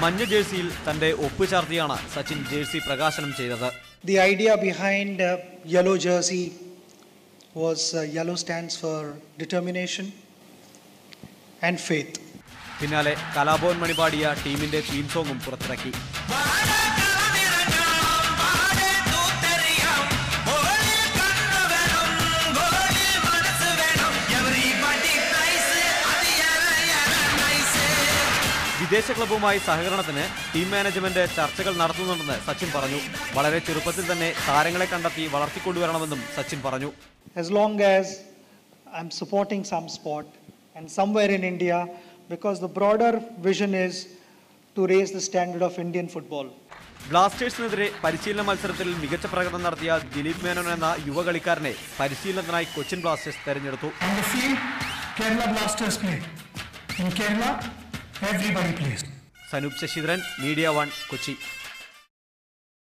മഞ്ഞ ജേഴ്സിയിൽ തന്റെ ഒപ്പ് ചാർത്തിയാണ് സച്ചിൻ ജേഴ്സി പ്രകാശനം ചെയ്തത് The idea behind uh, yellow jersey was uh, yellow stands for determination and faith. പിന്നാലെ കലാഭവൻ മണി പാടിയ ടീമിന്റെ തീം സോങ്ങും പുറത്തിറക്കി വിദേശ ക്ലബ്ബുമായി സഹകരണത്തിന് ടീം മാനേജ്മെന്റ് ചർച്ചകൾ നടത്തുന്നുണ്ടെന്ന് സച്ചിൻ പറഞ്ഞു വളരെ ചെറുപ്പത്തിൽ തന്നെ താരങ്ങളെ കണ്ടെത്തി വളർത്തിക്കൊണ്ടുവരണമെന്നും സച്ചിൻ പറഞ്ഞു As long as I'm supporting some sport and somewhere in India, because the broader vision is to raise the standard of Indian football. ബ്ലാസ്റ്റേഴ്സിനെതിരെ പരിശീലന മത്സരത്തിൽ മികച്ച പ്രകടനം നടത്തിയ ദിലീപ് മേനോൻ എന്ന യുവ കളിക്കാരനെ പരിശീലനത്തിനായി കൊച്ചിൻ ബ്ലാസ്റ്റേഴ്സ് തെരഞ്ഞെടുത്തു On the field, Kerala Blasters play. In Kerala, everybody plays. Sanoop Sasidharan Media One Kochi